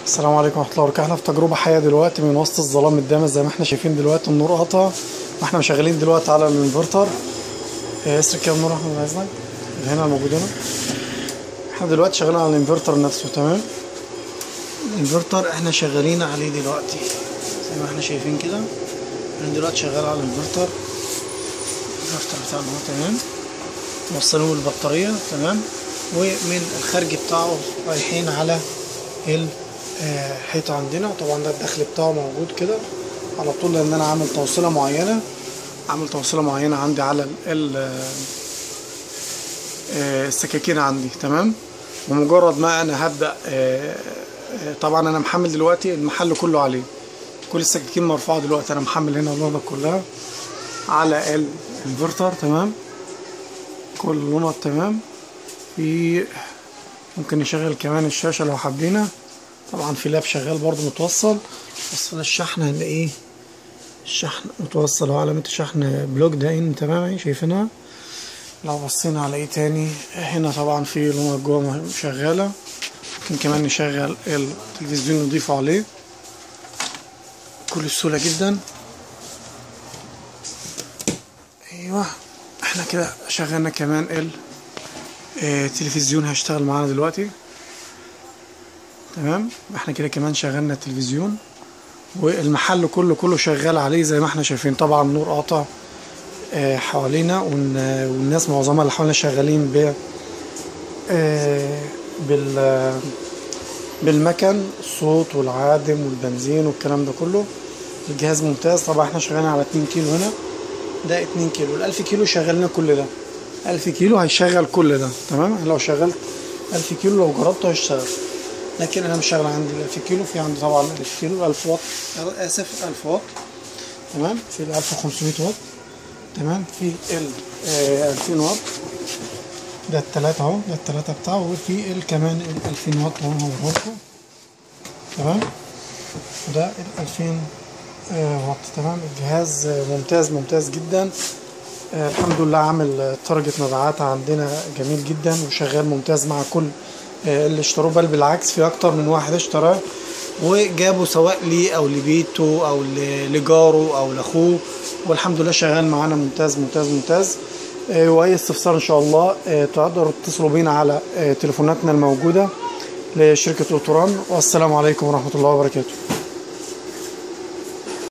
السلام عليكم ورحمه الله وبركاته احنا في تجربه حيه دلوقتي من وسط الظلام الدامس زي ما احنا شايفين دلوقتي النور قطع واحنا شغالين دلوقتي على الانفرتر إيه، اسرك كده النور احمد عايزنا اللي هنا الموجود هنا احنا دلوقتي شغالين على الانفرتر نفسه تمام الانفرتر احنا شغالين عليه دلوقتي زي ما احنا شايفين كده انا دلوقتي شغال على الانفرتر الانفرتر بتاعنا اهو تمام موصلين البطاريه تمام ومن الخارج بتاعه رايحين على الحيطة عندنا طبعا ده الدخل بتاعه موجود كده على طول لان انا عامل توصيله معينه عامل توصيله معينه عندي على ال- ال آه، السكاكين عندي تمام ومجرد ما انا هبدا آه، آه، طبعا انا محمل دلوقتي المحل كله عليه كل السكاكين مرفوعه دلوقتي انا محمل هنا اللونة كلها على الانفرتر تمام كل اللونة تمام في ممكن نشغل كمان الشاشة لو حابينها طبعا في لاب شغال برضو متوصل وصل الشحن هنلاقيه الشحن متوصل اهو علامة الشحن بلوك ده ان تمام اهي شايفينها لو بصينا على ايه تاني هنا طبعا في لونة جوه شغالة ممكن كمان نشغل التلفزيون نضيفه عليه بكل سهولة جدا ايوه احنا كده شغلنا كمان ال آه، التلفزيون هيشتغل معانا دلوقتي تمام احنا كده كمان شغلنا التلفزيون والمحل كله كله شغال عليه زي ما احنا شايفين طبعا النور قاطع آه، حوالينا والن- والناس معظمها اللي حوالينا شغالين ب آه، بال آه، بالمكن الصوت والعادم والبنزين والكلام ده كله الجهاز ممتاز طبعا احنا شغالين على 2 كيلو هنا ده 2 كيلو ال 1000 كيلو شغلنا كل ده 1000 كيلو هيشغل كل ده تمام لو شغلت 1000 كيلو لو جربته هيشتغل لكن انا مش شغال عندي ال 1000 كيلو في عندي طبعا 1000 كيلو 1000 واط اسف 1000 واط تمام في ال 1500 واط تمام في ال آه، 2000 واط ده التلاتة اهو ده التلاتة بتاعه وفي ال كمان ال 2000 واط اهو هوريه لكم. تمام وده ال 2000 آه، واط تمام الجهاز آه، ممتاز ممتاز جدا آه، الحمد لله عامل آه، تارجت مبيعات عندنا جميل جدا وشغال ممتاز مع كل آه، اللي اشتروه بل بالعكس في اكتر من واحد اشتراه وجابه سواء ليه او لبيته او ل- لجاره او لاخوه والحمد لله شغال معانا ممتاز ممتاز ممتاز آه، واي استفسار ان شاء الله آه، تقدروا تتصلوا بينا على آه، تليفوناتنا الموجوده لشركه اوتوران والسلام عليكم ورحمه الله وبركاته